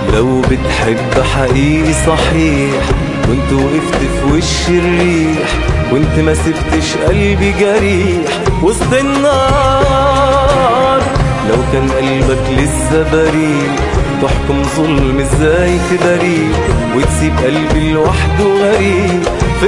لو بتحب حقيقي صحيح كنت وقفت في وش الريح وانت ما سبتش قلبي جريح وسط النار لو كان قلبك لسه بريء تحكم ظلم ازاي تبريء وتسيب قلبي لوحده غريب في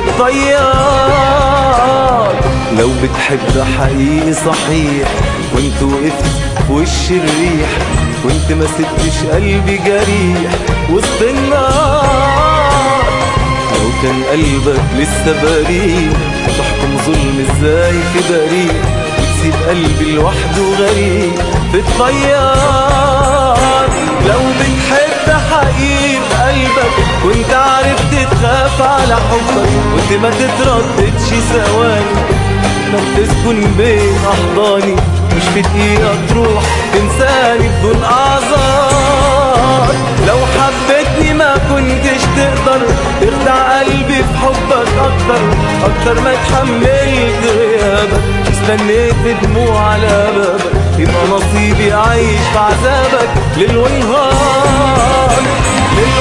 الطيار لو بتحب حقيقي صحيح كنت وقفت في وش الريح كنت ما سبتش قلبي جريح وسط النار لو كان قلبك لسه بريء تحكم ظلم ازاي في بريء وتسيب قلبي لوحده غريب في الطيار لو بتحب حقيقي قلبك كنت عرفت تخاف على حبك كنت ما تترددش ثواني ما تسكن بين احضاني مش في دقيقة تروح تنساني بدون اعذار لو حبيتني ما كنتش تقدر تخدع قلبي في حبك اكتر اكتر ما اتحملت غيابك استنيت بدموع على بابك يبقى نصيبي عايش في عذابك ليل ونهار ليل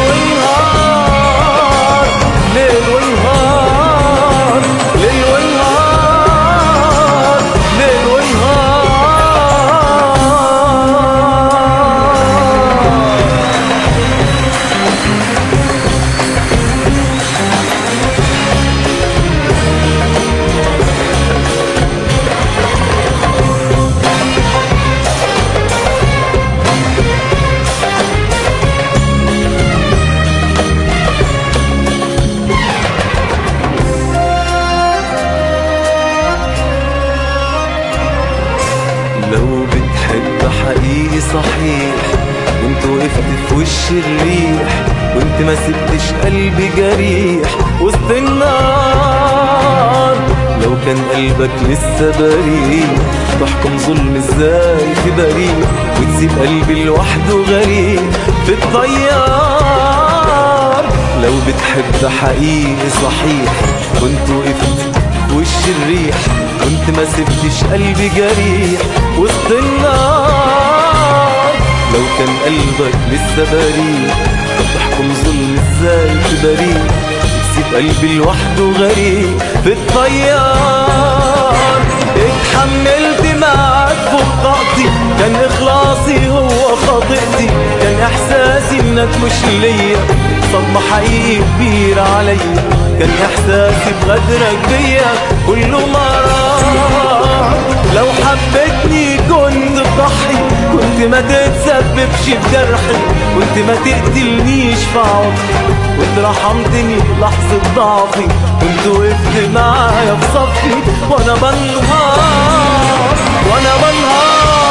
ونهار ليل ونهار ليل ونهار ليل ونهار لو بتحب حقيقي صحيح وانت وقفت في وش الريح وانت ما سبتش قلبي جريح وسط النار لو كان قلبك لسه بريء تحكم ظلم ازاي تبريء وتسيب قلبي لوحده غريب في الطيار لو بتحب حقيقي صحيح كنت وقفت في وش الريح كنت ما سبتش قلبي جريح وسط النار لو كان قلبك لسه بريء تحكم ظلم ازاي تبريء تسيب قلبي لوحده غريب في الطيار اتحملت معاك فوق طاقتي كان اخلاصي هو خاطئتي كان احساسي انك مش ليا صدمة حقيقي كبيرة عليا كان احساسي بغدرك بيا كله مرار لو حبيتني كنت تضحي كنت ما تتسببش بجرحي كنت ما تقتلنيش في عمري كنت رحمتني في لحظة ضعفي كنت وقفت معايا في صفي وانا بنهار وانا بنهار